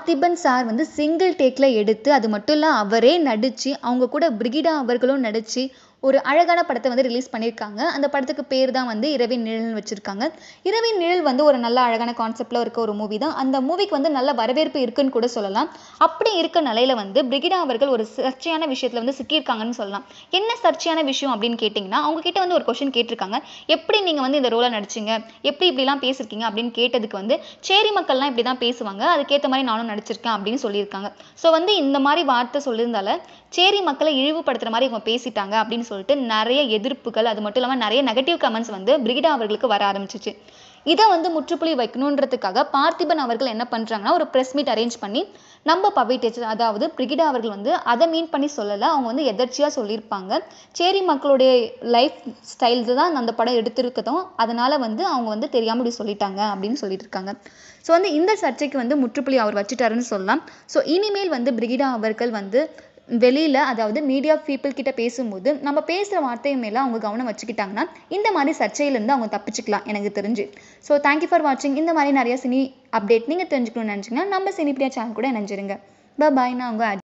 Parthiban sir வந்து single டேக்கில் எடுத்து அது மட்டும் இல்லை அவரே நடித்து அவங்க கூட பிரிகிடா அவர்களும் நடித்து ஒரு அழகான படத்தை வந்து ரிலீஸ் பண்ணியிருக்காங்க அந்த படத்துக்கு பேர் தான் வந்து இரவின் நிழல்னு வச்சுருக்காங்க இரவின் நிழல் வந்து ஒரு நல்ல அழகான கான்செப்டில் இருக்க ஒரு மூவி தான் அந்த மூவிக்கு வந்து நல்ல வரவேற்பு இருக்குன்னு கூட சொல்லலாம் அப்படி இருக்க நிலையில வந்து பிரிகிடா அவர்கள் ஒரு சர்ச்சையான விஷயத்தில் வந்து சிக்கியிருக்காங்கன்னு சொல்லலாம் என்ன சர்ச்சையான விஷயம் அப்படின்னு கேட்டிங்கன்னா அவங்க கிட்ட வந்து ஒரு கொஷின் கேட்டிருக்காங்க எப்படி நீங்கள் வந்து இந்த ரோலை நடிச்சீங்க எப்படி இப்படிலாம் பேசியிருக்கீங்க அப்படின்னு கேட்டதுக்கு வந்து சேரி மக்கள்லாம் இப்படி தான் பேசுவாங்க அதுக்கேற்ற மாதிரி நானும் நடிச்சிருக்கேன் அப்படின்னு சொல்லியிருக்காங்க ஸோ வந்து இந்த மாதிரி வார்த்தை சொல்லியிருந்தால சேரி மக்களை இழிவுபடுத்துகிற மாதிரி இவங்க பேசிட்டாங்க அப்படின்னு சொல்லிட்டு நிறைய எதிர்ப்புகள் அது மட்டும் இல்லாமல் நிறைய நெகட்டிவ் கமெண்ட்ஸ் வந்து பிரிகிடா அவர்களுக்கு வர ஆரம்பிச்சிச்சு இதை வந்து முற்றுப்புள்ளி வைக்கணுன்றதுக்காக பார்த்திபன் அவர்கள் என்ன பண்ணுறாங்கன்னா ஒரு ப்ரெஸ் மீட் அரேஞ்ச் பண்ணி நம்ம பவி டீச்சர் அதாவது பிரிகிடா அவர்கள் வந்து அதை மீன் பண்ணி சொல்லலை அவங்க வந்து எதர்ச்சியாக சொல்லியிருப்பாங்க சேரி மக்களுடைய லைஃப் ஸ்டைல்ஸ் தான் அந்த படம் எடுத்திருக்கதும் அதனால் வந்து அவங்க வந்து தெரியாமல் இப்படி சொல்லிட்டாங்க அப்படின்னு சொல்லிட்டு இருக்காங்க ஸோ வந்து இந்த சர்ச்சைக்கு வந்து முற்றுப்புள்ளி அவர் வச்சுட்டாருன்னு சொல்லலாம் ஸோ இனிமேல் வந்து பிரிகிடா அவர்கள் வந்து வெளியில் அதாவது மீடியா பீப்புள் கிட்ட பேசும்போது நம்ம பேசுகிற வார்த்தை மேலே அவங்க கவனம் வச்சுக்கிட்டாங்கன்னா இந்த மாதிரி சர்ச்சையிலேருந்து அவங்க தப்பிச்சுக்கலாம் எனக்கு தெரிஞ்சு ஸோ தேங்க்யூ ஃபார் வாட்சிங் இந்த மாதிரி நிறைய சினி அப்டேட் நீங்கள் தெரிஞ்சுக்கணும்னு நினச்சிங்கன்னா நம்ம சினிப்பிடியா சேனல் கூட நினைச்சிருங்க பாய் நான் உங்கள்